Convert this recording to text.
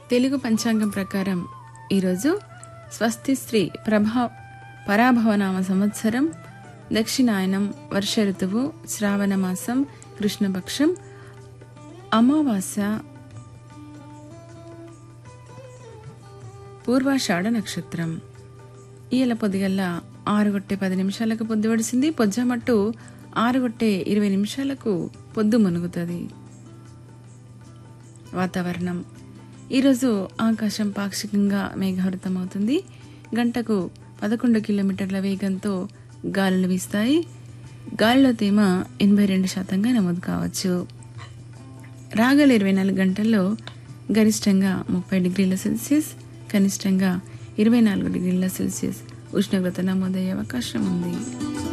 తెలుగు పంచాంగం ప్రకారం ఈరోజు స్వస్తి శ్రీ ప్రభా పరాభవనామ సంవత్సరం దక్షిణాయనం వర్ష ఋతువు శ్రావణ మాసం కృష్ణపక్షం అమావాస్య పూర్వాషాఢ నక్షత్రం ఈయల పొద్దుగల్ల ఆరుగొట్టే పది నిమిషాలకు పొద్దు పడిసింది పొజ్జమట్టు ఆరుగొట్టే ఇరవై నిమిషాలకు పొద్దు మునుగుతుంది వాతావరణం ఈరోజు ఆకాశం పాక్షికంగా మేఘావృతమవుతుంది గంటకు పదకొండు కిలోమీటర్ల వేగంతో గాలులు వీస్తాయి గాలిలో తేమ ఎనభై రెండు శాతంగా నమోదు కావచ్చు రాగల ఇరవై నాలుగు గంటల్లో గరిష్టంగా ముప్పై డిగ్రీల సెల్సియస్ కనిష్టంగా ఇరవై నాలుగు డిగ్రీల సెల్సియస్ ఉష్ణోగ్రత నమోదయ్యే అవకాశం ఉంది